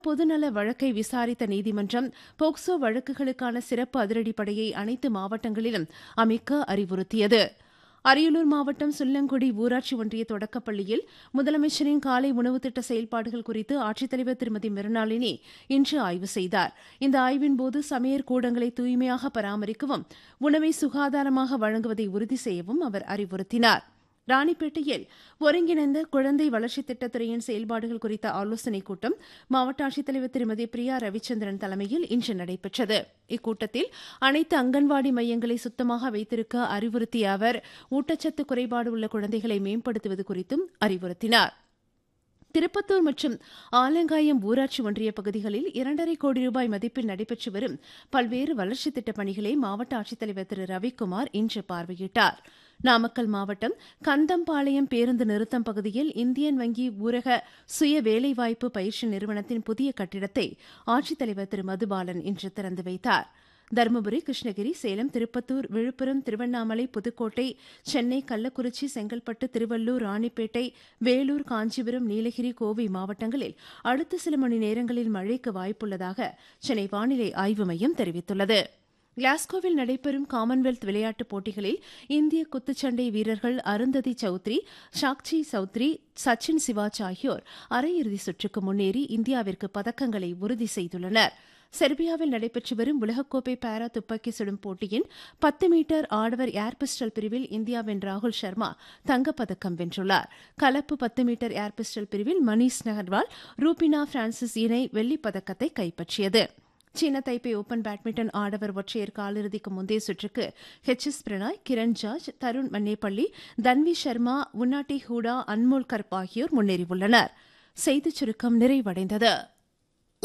பொதுநல வழக்கை விசாரித்த நீதிமன்றம் போக்சோ வழக்குகளுக்கான சிறப்பு அதிரடிப்படையை அனைத்து மாவட்டங்களிலும் அமைக்க அறிவுறுத்தியது அரியலூர் மாவட்டம் சுல்லங்குடி ஊராட்சி ஒன்றிய தொடக்கப்பள்ளியில் முதலமைச்சரின் காலை உணவு திட்ட செயல்பாடுகள் குறித்து ஆட்சித்தலைவர் திருமதி மிருணாளினி இன்று ஆய்வு செய்தார் இந்த ஆய்வின்போது சமையற் கூடங்களை தூய்மையாக பராமரிக்கவும் உணவை சுகாதாரமாக வழங்குவதை உறுதி செய்யவும் அவர் அறிவுறுத்தினார் ராணிப்பேட்டையில் ஒருங்கிணைந்த குழந்தை வளர்ச்சித் திட்டத்துறையின் செயல்பாடுகள் குறித்த ஆலோசனைக் கூட்டம் மாவட்ட ஆட்சித்தலைவர் திருமதி பிரியா ரவிச்சந்திரன் தலைமையில் இன்று நடைபெற்றது இக்கூட்டத்தில் அனைத்து அங்கன்வாடி மையங்களை சுத்தமாக வைத்திருக்க அறிவுறுத்திய அவர் ஊட்டச்சத்து குறைபாடு உள்ள குழந்தைகளை மேம்படுத்துவது குறித்தும் அறிவுறுத்தினார் திருப்பத்தூர் மற்றும் ஆலங்காயம் ஊராட்சி ஒன்றிய பகுதிகளில் இரண்டரை கோடி ரூபாய் மதிப்பில் நடைபெற்று வரும் பல்வேறு வளர்ச்சித் திட்டப் பணிகளை மாவட்ட ஆட்சித்தலைவர் திரு ரவிக்குமார் இன்று பார்வையிட்டார் நாமக்கல் மாவட்டம் கந்தம்பாளையம் பேருந்து நிறுத்தம் பகுதியில் இந்தியன் வங்கி ஊரக சுய வேலைவாய்ப்பு பயிற்சி நிறுவனத்தின் புதிய கட்டிடத்தை ஆட்சித்தலைவர் திரு மதுபாலன் இன்று திறந்து வைத்தார் தருமபுரி கிருஷ்ணகிரி சேலம் திருப்பத்தூர் விழுப்புரம் திருவண்ணாமலை புதுக்கோட்டை சென்னை கள்ளக்குறிச்சி செங்கல்பட்டு திருவள்ளூர் ராணிப்பேட்டை வேலூர் காஞ்சிபுரம் நீலகிரி கோவை மாவட்டங்களில் அடுத்த சில மணி நேரங்களில் மழைக்கு வாய்ப்புள்ளதாக சென்னை வானிலை ஆய்வு மையம் தெரிவித்துள்ளது கிளாஸ்கோவில் நடைபெறும் காமன்வெல்த் விளையாட்டுப் போட்டிகளில் இந்திய குத்துச்சண்டை வீரர்கள் அருந்ததி சௌத்ரி சாக்சி சௌத்ரி சச்சின் சிவாச் ஆகியோர் அரையிறுதி சுற்றுக்கு முன்னேறி இந்தியாவிற்கு பதக்கங்களை உறுதி செய்துள்ளனர் செர்பியாவில் நடைபெற்று வரும் உலகக்கோப்பை பாரா துப்பாக்கி சுடும் போட்டியின் பத்து மீட்டர் ஆடவர் ஏர் பிஸ்டல் பிரிவில் இந்தியாவின் ராகுல் சர்மா தங்கப்பதக்கம் வென்றுள்ளார் கலப்பு பத்து மீட்டர் ஏர் பிஸ்டல் பிரிவில் மணீஷ் நகர்வால் ரூபினா பிரான்சிஸ் இணை வெள்ளிப் பதக்கத்தை கைப்பற்றியது சீன தைப்பே ஓபன் பேட்மிண்டன் ஆடவர் ஒற்றையர் காலிறுதிக்கு முந்தைய சுற்றுக்கு H S Prannoy Kiran George Tarun Mannepalli Tanvi Sharma Unnati Hooda Anmol Kharb ஆகியோர் முன்னேறியுள்ளனர் செய்திச் சுருக்கம் நிறைவடைந்தது